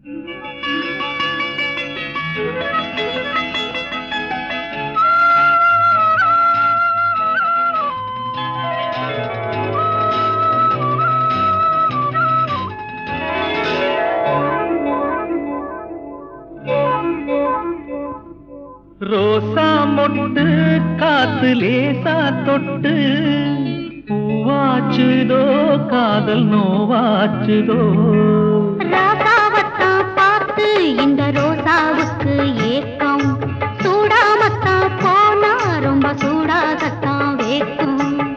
ரோசா மொட்டு காத்து லேசா தொட்டு பூவாச்சுதோ காதல் நோவாச்சுதோ ராசாவத்தான் பார்த்து இந்த ரோசாவுக்கு ஏக்கம் சூடாமத்தான் போனா ரொம்ப சூடாகத்தான் வேக்கும்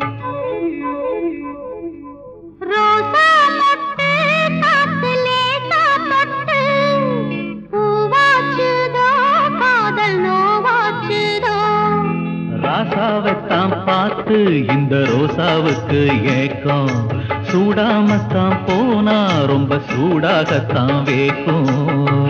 ரோசா மொட்டு காத்து லேசா தொட்டு பூவாச்சுதோ காதல் நோவாச்சுதோ ராசாவைத்தான் பார்த்து இந்த ரோசாவுக்கு ஏக்கம் சூடாமத்தான் போனா ரொம்ப சூடாகத்தான் வேக்கும்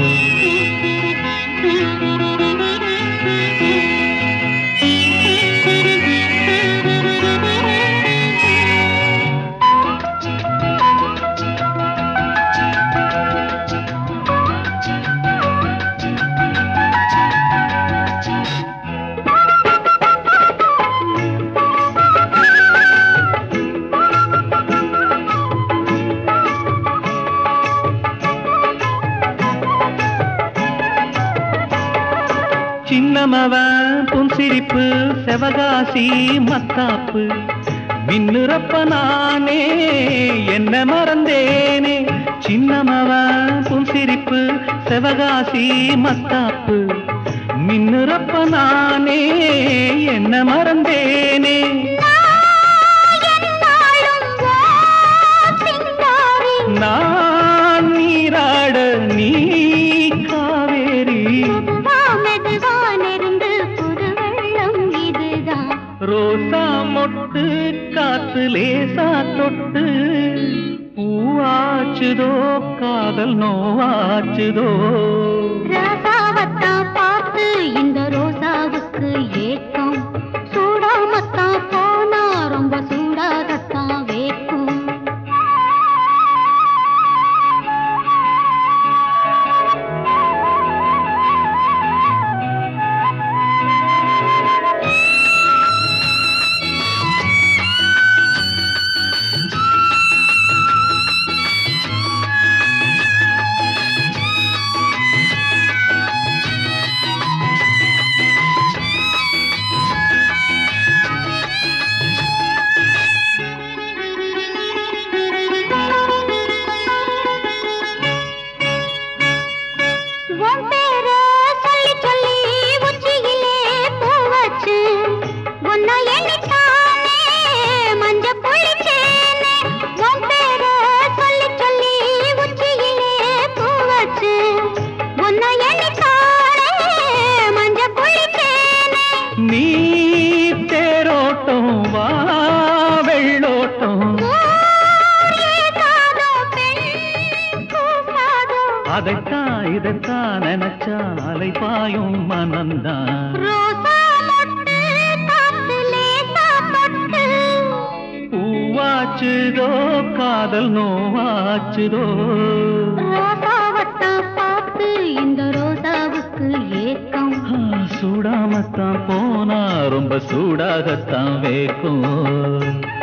சின்னமவன் புன்சிரிப்பு செவகாசி மத்தாப்பு மின்னுறப்ப நானே என்ன மறந்தேனே சின்னமவன் புன்சிரிப்பு செவகாசி மத்தாப்பு மின்னுறப்ப நானே என்ன மறந்தேனே என்னாலும் வா சிங்காரி நான் நீராட நீ காவேரி மெதுவா மெதுவா நெருந்து புது வெள்ளம் இதுதான் ரோசா மொட்டு காத்து லேசா தொட்டு பூவாச்சுதோ காதல் நோவாச்சுதோ ராசாவத்தான் பார்த்து இந்த ரோசாவுக்கு ஏக்கம் சூடாமத்தான் போனா ரொம்ப சூடாகத்தான் வேக்கும் உன் பேரை சொல்லி சொல்லி உச்சியிலே பூ வச்சு உன்னை எண்ணித்தானே மஞ்ச புளிச்சேனே உன் பேரை சொல்லி சொல்லி உச்சியிலே பூ வச்சு உன்னை எண்ணித்தானே மஞ்ச புளிச்சேனே நீ தேரோட்டம் வா வெள்ளோட்டம் ஊர் ஏதாதோ பெண் கூசாதோ அதைத்தான் இதைத்தான் நினைச்சா அலை பாயும் மனந்தான் ரோசா மொட்டு காத்து லேசா பட்டு பூவாச்சுதோ காதல் நோவாச்சுதோ ரோசாவத்தான் பார்த்து இந்த ரோசாவுக்கு ஏக்கம் ஆ, சூடாமத்தான் போனா ரொம்ப சூடாகத்தான் வேக்கும்